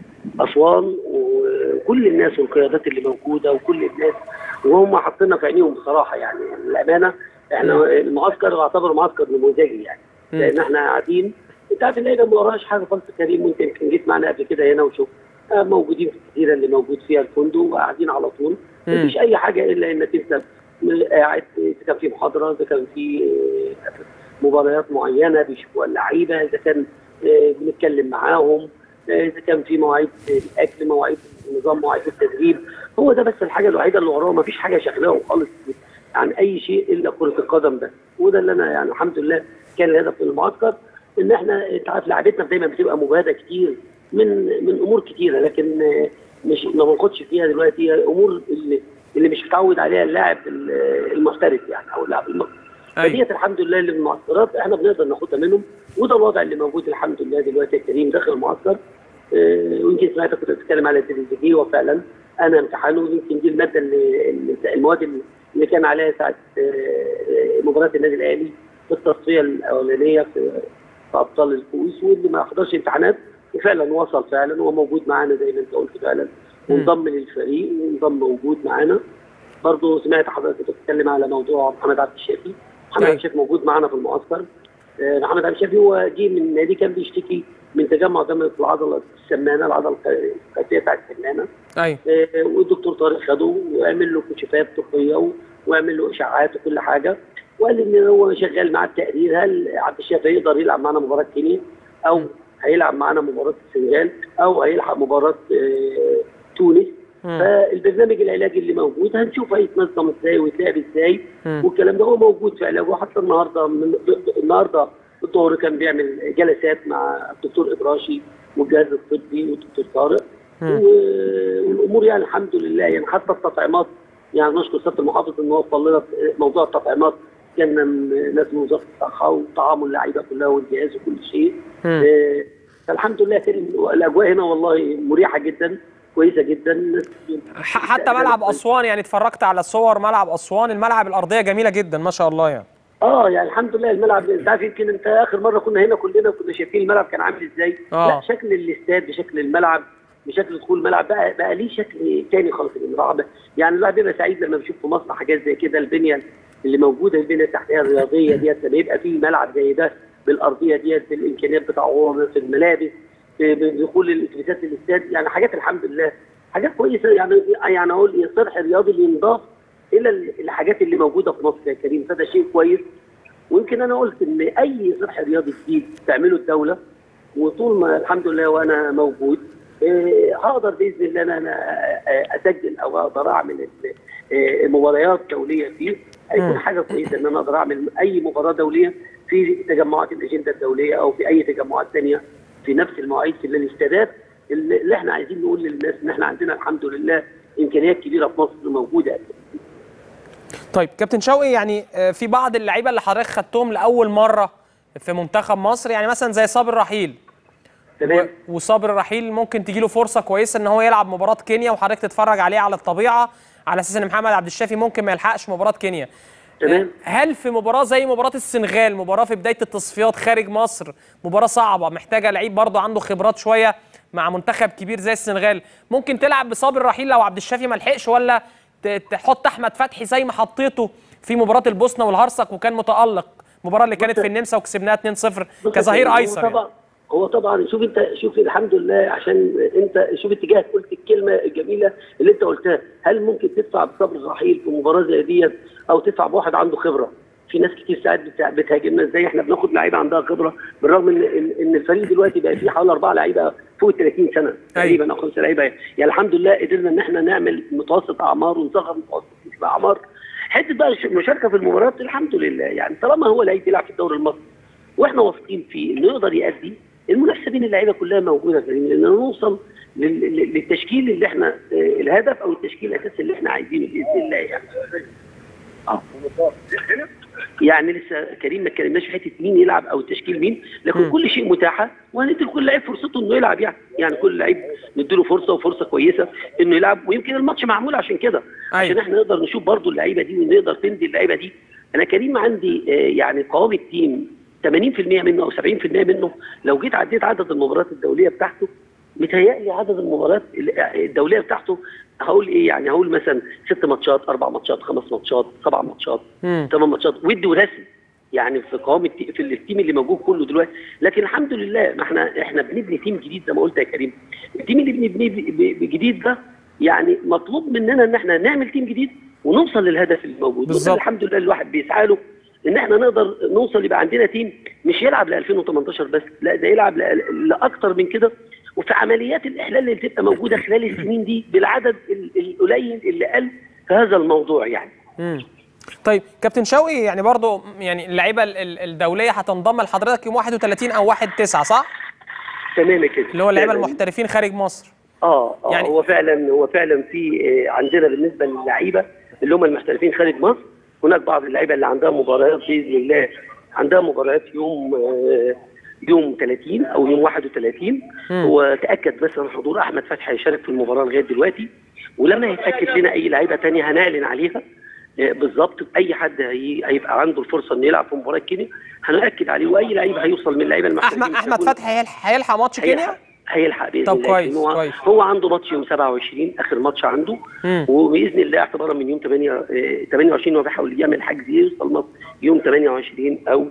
اسوان وكل الناس والقيادات اللي موجوده وكل الناس وهم حاطيننا في عينيهم بصراحه يعني الامانه احنا المعسكر بعتبره معسكر نموذجي يعني مم. لان احنا قاعدين انت عارف اللعيبه ما وراهاش حاجه خالص يا كريم وانت يمكن جيت معانا قبل كده هنا وشوف آه، موجودين في الجزيره اللي موجود فيها الفندق وقاعدين على طول مم. مفيش اي حاجه الا انك انت قاعد اذا كان في محاضره اذا كان في آه، مباريات معينه بيشوفوا اللعيبه اذا كان آه، بنتكلم معاهم آه، اذا كان في مواعيد الاكل مواعيد نظام مواعيد التدريب هو ده بس الحاجه الوحيده اللي وراه مفيش حاجه شغلاهم خالص عن اي شيء الا كره القدم بس وده اللي انا يعني الحمد لله كان الهدف من المعسكر ان احنا انت عارف لعبتنا دايما بتبقى مجهده كتير من من امور كتيره لكن آه، مش ما بناخدش فيها دلوقتي هي امور اللي اللي مش متعود عليها اللاعب ال- المحترف يعني او اللاعب المصري أيوة. فديت الحمد لله اللي من المعسكرات احنا بنقدر ناخدها منهم وده الوضع اللي موجود الحمد لله دلوقتي يا كريم داخل المعسكر آه، ويمكن سمعتك كنت بتتكلم على التلفزيون وفعلا انا امتحانه يمكن دي الماده اللي اللي- المواد اللي كان عليها ساعه آه، مباراه النادي الاهلي في التصفيه الاولانيه في في ابطال الكؤوس واللي ما حضرش امتحانات وفعلا وصل فعلا هو موجود معانا زي ما انت قلت فعلا وانضم للفريق وانضم موجود معانا برضه سمعت حضرتك بتتكلم على موضوع محمد عبد الشافي محمد أيوة. عبد الشافي موجود معانا في المعسكر آه، محمد عبد الشافي هو جه من نادي كان بيشتكي من تجمع دم في العضله السمانه العضله الخلفيه بتاعت السمانه ايوه آه، والدكتور طارق خده وعمل له كشوفات طبيه و- وعمل له اشاعات وكل حاجه وقال ان هو شغال مع التقرير هل عبد الشافي يقدر يلعب معانا مباراه كينيا او هيلعب معانا مباراه السنغال او هيلعب مباراه آه، تونس مم. فالبرنامج العلاجي اللي موجود هنشوف هيتنظم ازاي ويتلعب ازاي مم. والكلام ده هو موجود في علاجه حتى النهارده من النهارده الظهر كان بيعمل جلسات مع الدكتور ابراشي والجهاز الطبي والدكتور طارق مم. و- والامور يعني الحمد لله يعني حتى التطعيمات يعني نشكر سياده المحافظ ان هو وصل لنا موضوع التطعيمات كان من ناس من وزاره الصحه وطعام اللعيبه كلها والجهاز وكل شيء مم. آه، فالحمد لله كريم الاجواء هنا والله مريحه جدا كويسه جدا الناس ح- حتى ملعب اسوان يعني اتفرجت على صور ملعب اسوان الملعب الارضيه جميله جدا ما شاء الله يعني اه يعني الحمد لله الملعب انت عارف يمكن انت اخر مره كنا هنا كلنا كنا شايفين الملعب كان عامل ازاي آه. لا شكل الاستاد بشكل الملعب بشكل دخول الملعب بقى بقى ليه شكل تاني خالص الملعب يعني الواحد بيبقى سعيد لما بيشوف في مصر حاجات زي كده البنيه اللي موجوده البنيه التحتيه الرياضيه ديت لما يبقى في ملعب زي ده بالارضيه ديت بالامكانيات بتاعه في الملابس في- بدخول الاتوبيسات للاستاد يعني حاجات الحمد لله حاجات كويسه يعني يعني اقول صرح رياضي ينضاف الى الحاجات اللي موجوده في مصر يا كريم فده شيء كويس ويمكن انا قلت ان اي صرح رياضي جديد تعمله الدوله وطول ما الحمد لله وانا موجود آه، هقدر باذن الله ان انا آه، اسجل او اقدر اعمل ال- آه، مباريات دوليه فيه هيكون مم. حاجه كويسه ان انا اقدر اعمل اي مباراه دوليه في تجمعات الاجنده الدوليه او في اي تجمعات ثانيه في نفس المواعيد في الاستادات اللي اللي احنا عايزين نقول للناس ان احنا عندنا الحمد لله امكانيات كبيره في مصر موجوده طيب كابتن شوقي يعني آه، في بعض اللعيبه اللي حضرتك خدتهم لاول مره في منتخب مصر يعني مثلا زي صابر رحيل تمام و- وصابر رحيل ممكن تجي له فرصه كويسه ان هو يلعب مباراه كينيا وحضرتك تتفرج عليه على الطبيعه على اساس ان محمد عبد الشافي ممكن ما يلحقش مباراه كينيا تمام. آه، هل في مباراه زي مباراه السنغال مباراه في بدايه التصفيات خارج مصر مباراه صعبه محتاجه لعيب برضه عنده خبرات شويه مع منتخب كبير زي السنغال ممكن تلعب بصابر رحيل لو عبد الشافي ما لحقش ولا ت- تحط احمد فتحي زي ما حطيته في مباراه البوسنه والهرسك وكان متالق المباراه اللي كانت في النمسا وكسبناها 2-0 بص كظهير هو ايسر يعني. طبعا هو طبعا شوف انت شوف الحمد لله عشان انت شوف اتجاهك قلت الكلمه الجميله اللي انت قلتها هل ممكن تدفع بصبر رحيل في مباراه زي ديت او تدفع بواحد عنده خبره في ناس كتير ساعات بتع- بتهاجمنا ازاي احنا بناخد لعيبه عندها خبره بالرغم ان ان إن الفريق دلوقتي بقى فيه حوالي اربعه لعيبه فوق ال 30 سنه تقريبا او خمسه لعيبه يعني الحمد لله قدرنا ان احنا نعمل متوسط اعمار ونصغر متوسط الاعمار حته بقى الش- المشاركه في المباريات الحمد لله يعني طالما هو لعيب بيلعب في الدوري المصري واحنا واثقين فيه انه يقدر يأدي المنافسه بين اللعيبه كلها موجوده يا كريم لان نوصل لل- لل- للتشكيل اللي احنا آه، الهدف او التشكيل الاساسي اللي احنا عايزينه باذن الله يعني اه يعني لسه كريم ما اتكلمناش في حته مين يلعب او التشكيل مين لكن مم. كل شيء متاحه وهندي لكل لعيب فرصته انه يلعب يعني يعني كل لعيب نديله فرصه وفرصه كويسه انه يلعب ويمكن الماتش معمول عشان كده أيوة. عشان احنا نقدر نشوف برضو اللعيبه دي ونقدر تندي اللعيبه دي انا كريم عندي آه، يعني قوام التيم 80% منه او 70% منه لو جيت عديت عدد المباريات الدوليه بتاعته متهيألي عدد المباريات الدوليه بتاعته هقول ايه يعني هقول مثلا ست ماتشات اربع ماتشات خمس ماتشات سبع ماتشات مم. ثمان ماتشات ودي ورسمي يعني في قوام التي... في التيم اللي موجود كله دلوقتي لكن الحمد لله ما احنا احنا بنبني تيم جديد زي ما قلت يا كريم التيم اللي بنبنيه ب- ب- بجديد ده يعني مطلوب مننا ان احنا نعمل تيم جديد ونوصل للهدف اللي موجود بالظبط. وده الحمد لله الواحد بيسعى له ان احنا نقدر نوصل يبقى عندنا تيم مش يلعب ل 2018 بس لا ده يلعب ل- لاكتر من كده وفي عمليات الاحلال اللي بتبقى موجوده خلال السنين دي بالعدد ال- القليل اللي قل في هذا الموضوع يعني مم. طيب كابتن شوقي يعني برضو يعني اللعيبه ال- ال- الدوليه هتنضم لحضرتك يوم 31 او 1 9 صح؟ تمام كده اللي هو اللعيبه تمام. المحترفين خارج مصر اه اه يعني- يعني هو فعلا هو فعلا في آه، عندنا بالنسبه للعيبه اللي هم المحترفين خارج مصر هناك بعض اللعيبه اللي عندها مباريات باذن الله عندها مباريات يوم آه، يوم 30 او يوم 31 مم. وتاكد بس عن حضور احمد فتحي هيشارك في المباراه لغايه دلوقتي ولما يتاكد لنا اي لعيبه تانية هنعلن عليها آه، بالظبط اي حد هي- هيبقى عنده الفرصه انه يلعب في مباراه كينيا هنأكد عليه واي لعيب هيوصل من اللعيبه المحترفين احمد احمد هيكون- فتحي هيلحق- هيلحق ماتش كينيا هيلحق هيلحق باذن طب الله كويس، لأن هو, كويس. هو عنده ماتش يوم 27 اخر ماتش عنده مم. وباذن الله اعتبارا من يوم 8 آه، 28 هو بيحاول يعمل حجز يوصل مصر يوم 28 او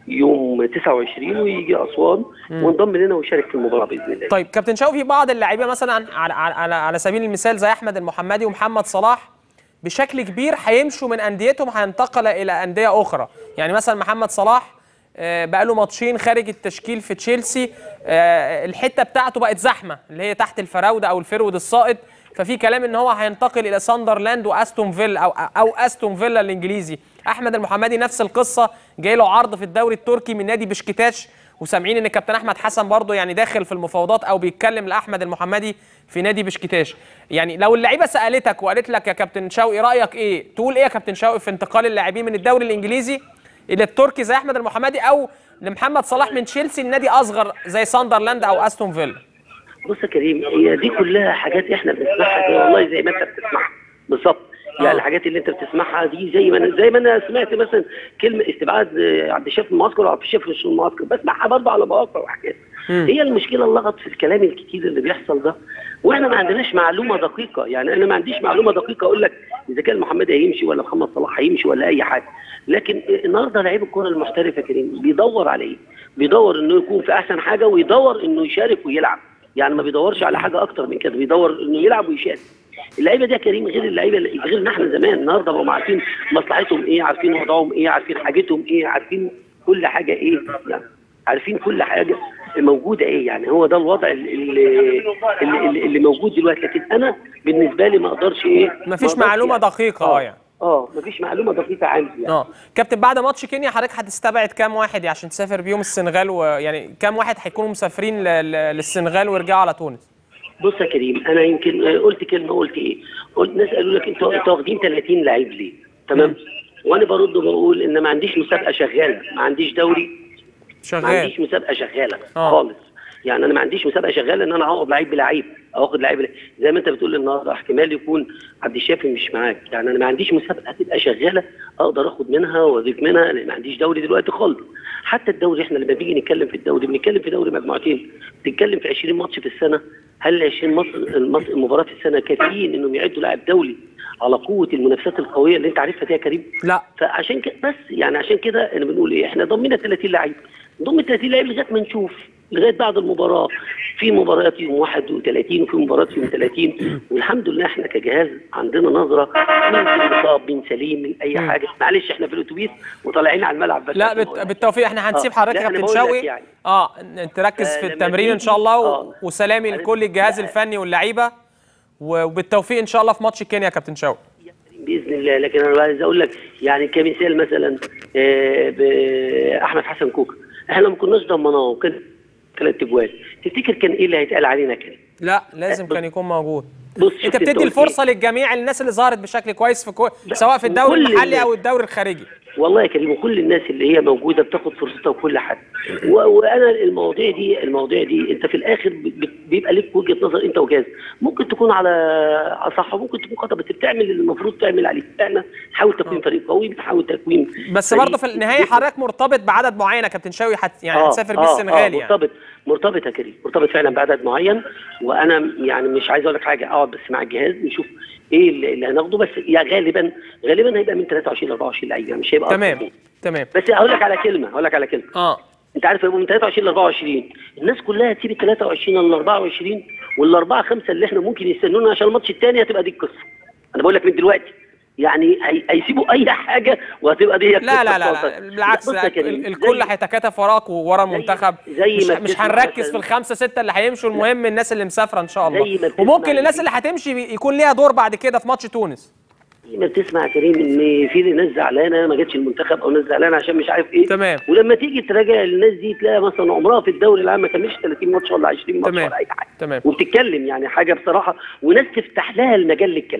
يوم 29 ويجي اسوان وينضم لنا ويشارك في المباراه باذن الله طيب كابتن شوقي في بعض اللعيبه مثلا على على على, على سبيل المثال زي احمد المحمدي ومحمد صلاح بشكل كبير هيمشوا من انديتهم هينتقل الى انديه اخرى يعني مثلا محمد صلاح آه، بقى له ماتشين خارج التشكيل في تشيلسي آه، الحته بتاعته بقت زحمه اللي هي تحت الفراوده او الفرود الساقط ففي كلام ان هو هينتقل الى ساندرلاند واستون فيلا او او استون فيلا الانجليزي احمد المحمدي نفس القصه جاي له عرض في الدوري التركي من نادي بشكتاش وسامعين ان كابتن احمد حسن برضه يعني داخل في المفاوضات او بيتكلم لاحمد المحمدي في نادي بشكتاش يعني لو اللعيبه سالتك وقالت لك يا كابتن شوقي رايك ايه تقول ايه يا كابتن شوقي في انتقال اللاعبين من الدوري الانجليزي الى التركي زي احمد المحمدي او لمحمد صلاح من تشيلسي لنادي اصغر زي ساندرلاند او استون فيلا بص يا كريم هي دي كلها حاجات احنا بنسمعها كده والله زي ما انت بتسمعها بالظبط يعني آه. الحاجات اللي انت بتسمعها دي زي ما انا زي ما انا سمعت مثلا كلمه استبعاد آه، عبد الشافي من المعسكر وعبد الشافي مش من المعسكر بسمعها برضه على مواقع وحاجات مم. هي المشكله اللغط في الكلام الكتير اللي بيحصل ده واحنا ما عندناش معلومه دقيقه يعني انا ما عنديش معلومه دقيقه اقول لك اذا كان محمد هيمشي ولا محمد صلاح هيمشي ولا اي حاجه لكن النهارده لعيب الكره المحترف يا كريم بيدور على ايه؟ بيدور انه يكون في احسن حاجه ويدور انه يشارك ويلعب يعني ما بيدورش على حاجه اكتر من كده بيدور انه يلعب ويشارك اللعيبه دي يا كريم غير اللعيبه غير ان احنا زمان النهارده بقوا عارفين مصلحتهم ايه عارفين وضعهم ايه عارفين حاجتهم ايه عارفين كل حاجه ايه يعني عارفين كل حاجه موجوده ايه يعني هو ده الوضع اللي, اللي, اللي, اللي موجود دلوقتي لكن انا بالنسبه لي ما اقدرش ايه ما مفيش أقدرش معلومه يعني. دقيقه اه يعني اه مفيش معلومه دقيقه عندي يعني. اه كابتن بعد ماتش كينيا حضرتك هتستبعد كام واحد عشان تسافر بيهم السنغال ويعني كام واحد هيكونوا مسافرين ل- ل- للسنغال ويرجعوا على تونس بص يا كريم انا يمكن آه، قلت كلمه قلت ايه قلت ناس قالوا لك انتوا انتوا واخدين 30 لعيب ليه تمام وانا برد وبقول ان ما عنديش مسابقه شغاله ما عنديش دوري ما شغال عنديش مسابقه شغاله آه. خالص يعني انا ما عنديش مسابقه شغاله ان انا اقعد لعيب بلعيب او اخد لعيب بلعيب. زي ما انت بتقول النهارده احتمال يكون عبد الشافي مش معاك يعني انا ما عنديش مسابقه تبقى شغاله اقدر اخد منها واضيف منها لان ما عنديش دوري دلوقتي خالص حتى الدوري احنا لما بنيجي نتكلم في الدوري بنتكلم في دوري مجموعتين بتتكلم في 20 ماتش في السنه هل 20 ماتش الماتش- المباراه في السنه كافيين انهم يعدوا لاعب دولي على قوه المنافسات القويه اللي انت عارفها دي يا كريم لا فعشان كده بس يعني عشان كده انا بنقول ايه احنا ضمنا 30 لعيب ضم 30 لعيب لغايه ما نشوف لغايه بعد المباراه في مباريات يوم 31 وفي مباريات يوم 30 والحمد لله احنا كجهاز عندنا نظره مين في مصاب مين سليم من اي حاجه معلش احنا في الاتوبيس وطالعين على الملعب بس لا عشان بت... نقول. بالتوفيق احنا هنسيب آه. حضرتك لا، يا أنا كابتن بقول لك شوقي يعني. اه ن- تركز آه، في لما التمرين ان تيجي- شاء الله و... آه. وسلامي أنا- لكل الجهاز لا. الفني واللعيبه وبالتوفيق ان شاء الله في ماتش كينيا يا كابتن شوقي باذن الله لكن انا عايز اقول لك يعني كمثال مثلا آه، باحمد حسن كوكا احنا ما كناش ضمناه وكان ثلاث اجوال تفتكر كان ايه اللي هيتقال علينا كان لا لازم كان يكون موجود بص انت شفت بتدي قلت الفرصه للجميع الناس اللي ظهرت بشكل كويس في كو... لا، سواء في الدوري وكل المحلي الناس. او الدوري الخارجي إيه؟ والله يا كريم وكل الناس اللي هي موجوده بتاخد فرصتها وكل حد و- وانا المواضيع دي المواضيع دي انت في الاخر ب- ب- بيبقى لك وجهه نظر انت وجهاز ممكن تكون على على صح وممكن تكون خطا بس بتعمل اللي المفروض تعمل عليه بتعمل تحاول تكوين فريق قوي بتحاول تكوين بس فريق برضه في النهايه حضرتك مرتبط بعدد معين يا كابتن شوقي حت... يعني هتسافر بيه السنغال يعني مرتبط مرتبط يا كريم مرتبط فعلا بعدد معين وانا يعني مش عايز اقول لك حاجه اقعد بس مع الجهاز نشوف ايه اللي, اللي هناخده بس يعني غالبا غالبا هيبقى من 23 ل 24 لعيب يعني مش هيبقى أكتر تمام من- تمام بس هقول لك على كلمه هقول لك على كلمه اه انت عارف هيبقوا من 23 ل 24 الناس كلها تسيب ال 23 ل 24 والاربعه خمسه اللي احنا ممكن يستنونا عشان الماتش الثاني هتبقى دي القصه انا بقول لك من دلوقتي يعني هي- هيسيبوا اي حاجه وهتبقى دي هي لا القصة لا لا, بتاعتك. لا بالعكس بص يا لا كريم، ال- الكل زي- هيتكاتف وراك وورا المنتخب زي مش, ما مش بتسمع هنركز مثلاً- في الخمسه سته اللي هيمشوا المهم الناس اللي مسافره ان شاء زي الله ما بتسمع وممكن الناس إن- اللي هتمشي بي- يكون ليها دور بعد كده في ماتش تونس زي ما بتسمع يا كريم ان في ناس زعلانه ما جاتش المنتخب او ناس زعلانه عشان مش عارف ايه تمام. ولما تيجي تراجع الناس دي تلاقي مثلا عمرها في الدوري العام ما كملش 30 ماتش ولا 20 ماتش تمام. ولا اي حاجه تمام. وبتتكلم يعني حاجه بصراحه وناس تفتح لها المجال للكلام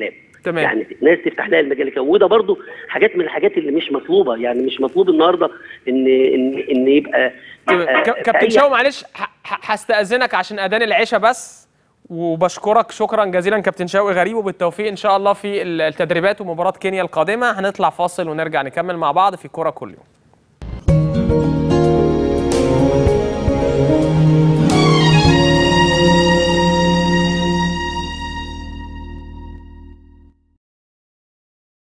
تمام. يعني ناس تفتح لها المجال كده وده برضو حاجات من الحاجات اللي مش مطلوبه يعني مش مطلوب النهارده ان ان ان يبقى يبقى ك- في كابتن أي- شاوي معلش ه- ه- هستأذنك عشان أذان العشاء بس وبشكرك شكرا جزيلا كابتن شوقي غريب وبالتوفيق ان شاء الله في التدريبات ومباراه كينيا القادمه هنطلع فاصل ونرجع نكمل مع بعض في كوره كل يوم